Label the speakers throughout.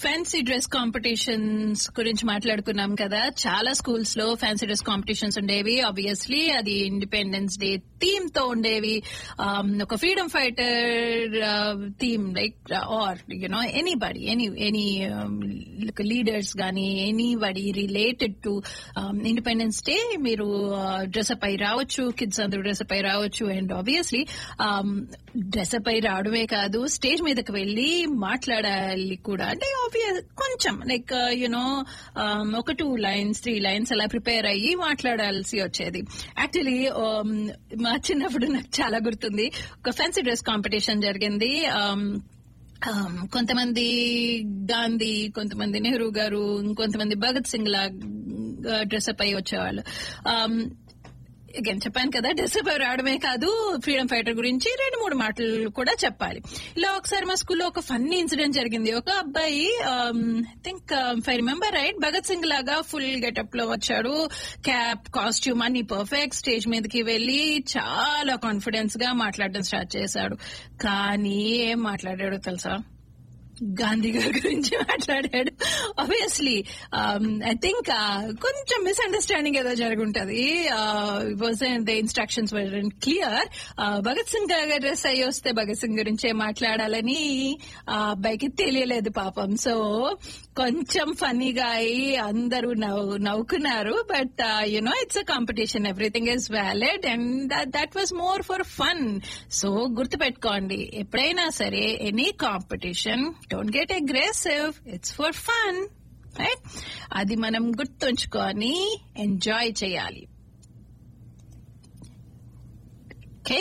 Speaker 1: fancy dress competitions గురించి మాట్లాడుకున్నాం కదా చాలా స్కూల్స్ లో ఫ్యాన్సీ డ్రెస్ కాంపిటీషన్స్ ఉండేవి ఆబ్వియస్లీ అది ఇండిపెండెన్స్ డే థీమ్ తో ఉండేవి Um, ఒక freedom fighter theme like or you know anybody any any leaders గానీ anybody related to Independence Day మీరు డ్రెస్అప్ అయి రావచ్చు కిడ్స్ అందరూ డ్రెస్అప్ అయి రావచ్చు అండ్ ఆబ్వియస్లీ డ్రెస్అప్ అయి రావడమే కాదు స్టేజ్ మీదకి వెళ్లి మాట్లాడాలి కూడా అంటే ఆబ్వియస్ కొంచెం లైక్ యునో ఒక టూ లైన్స్ త్రీ లైన్స్ అలా ప్రిపేర్ అయ్యి మాట్లాడాల్సి వచ్చేది యాక్చువల్లీ మా చిన్నప్పుడు నాకు చాలా గుర్తుంది ఒక ఫ్యాన్సీ డ్రెస్ కాంపిటీషన్ జరిగింది Um, um, కొంతమంది గాంధీ కొంతమంది నెహ్రూ గారు ఇంకొంతమంది భగత్ సింగ్ లా డ్రెస్అప్ అయి వచ్చేవాళ్ళు Um, అగైన్ చెప్పాను కదా డ్రెస్అప్ అయి రావడమే కాదు ఫ్రీడమ్ ఫైటర్ గురించి రెండు మూడు మాటలు కూడా చెప్పాలి ఇలా ఒకసారి మా స్కూల్లో ఒక ఫన్నీ ఇన్సిడెంట్ జరిగింది ఒక అబ్బాయి think I remember right Bhagat Singh లాగా ఫుల్ గెటప్ లో వచ్చాడు క్యాప్ కాస్ట్యూమ్ అన్ని పర్ఫెక్ట్ స్టేజ్ మీదకి వెళ్లి చాలా కాన్ఫిడెన్స్ గా మాట్లాడడం స్టార్ట్ చేశాడు కానీ ఏం మాట్లాడాడో తెలుసా గాంధీ గారి గురించి మాట్లాడాడు ఆబ్వియస్లీ ఐ థింక్ కొంచెం మిస్అండర్స్టాండింగ్ ఏదో జరుగుంటది the instructions clear Bhagat Singh garu dress అయ్యి వస్తే భగత్ సింగ్ గురించే మాట్లాడాలని ఆ అబ్బాయికి తెలియలేదు పాపం సో కొంచెం ఫన్నీగా అయి అందరూ నవ్వు నవ్వుకున్నారు but you know it's a competition everything is valid and that was more for fun so గుర్తుపెట్టుకోండి ఎప్పుడైనా సరే any competition don't get aggressive it's for fun right అది మనం గుర్తుంచుకొని ఎంజాయ్ చేయాలి ఓకే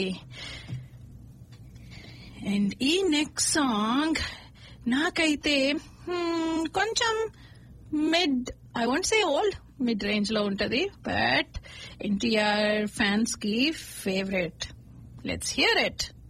Speaker 1: అండ్ ఈ నెక్స్ట్ సాంగ్ నాకైతే hmm, కొంచెం mid I want say old mid range లో ఉంటది బట్ ఎన్టీఆర్ ఫ్యాన్స్ కి ఫేవరెట్ లెట్స్ హియర్ ఇట్